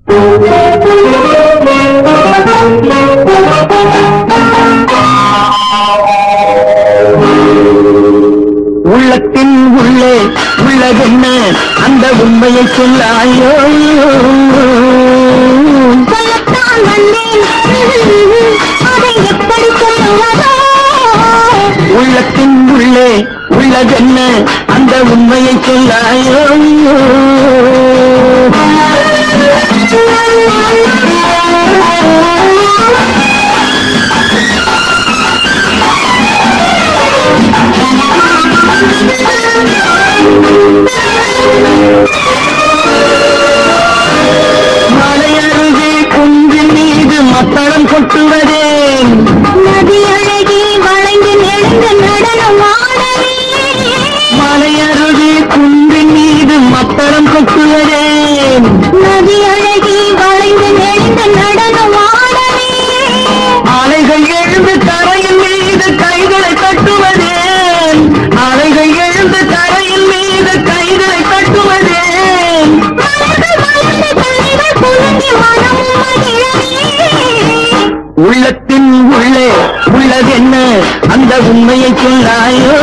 உள்ளத்தின் உள்ளே உள்ளதென்ன அந்த உண்மையை சொல்லாயோ சொல்லத்தான் வந்தேன் அதை எப்படி சொல்லுவதோ உள்ளத்தின் உள்ளே உள்ளதென்ன அந்த உண்மையை சொல்லாயோ மலையருகே குன்றின் மீது மத்தளம் கொட்டுவதேன் நதி அழகி வளைந்து நெடுந்து நடனம் ஆடவே மலையருகே குன்றின் மீது மத்தளம் கொட்டுவதேன் நதி அழகி வளைந்து நெடுந்து நடனம் ஆடவே அலைகள் எழுந்து தரையின் மீது கைகளை தட்டுவதேன் அலைகள் எழுந்து தரையின் மீது கைகளை தட்டுவதேன் மலர்கள் மலர்ந்து தலைகள் குலுங்கி மனம் மகிழவே உள்ளத்தின் உள்ளே உள்ளதென்ன அந்த உண்மையை சொல்லாயோ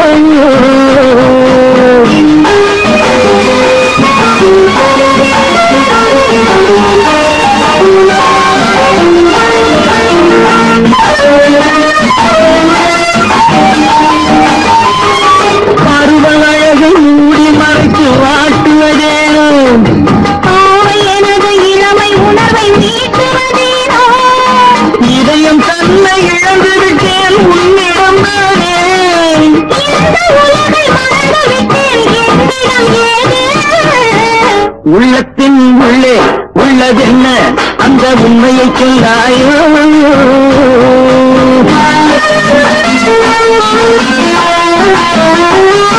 பருவ அழகை மூடி மறைத்து வாட்டுவதேனோ ஆவை எனது இளமை உணர்வை மீட்டுவதேனோ இதயம் தன்னை இழந்து விட்டேன் உன்னிடம் நானே இந்த உலகை மறந்து விட்டேன் என்னிடம் ஏது உள்ளத்தின் உள்ளே உள்ளதென்ன அந்த உண்மையை சொல்லாயோ Thank you.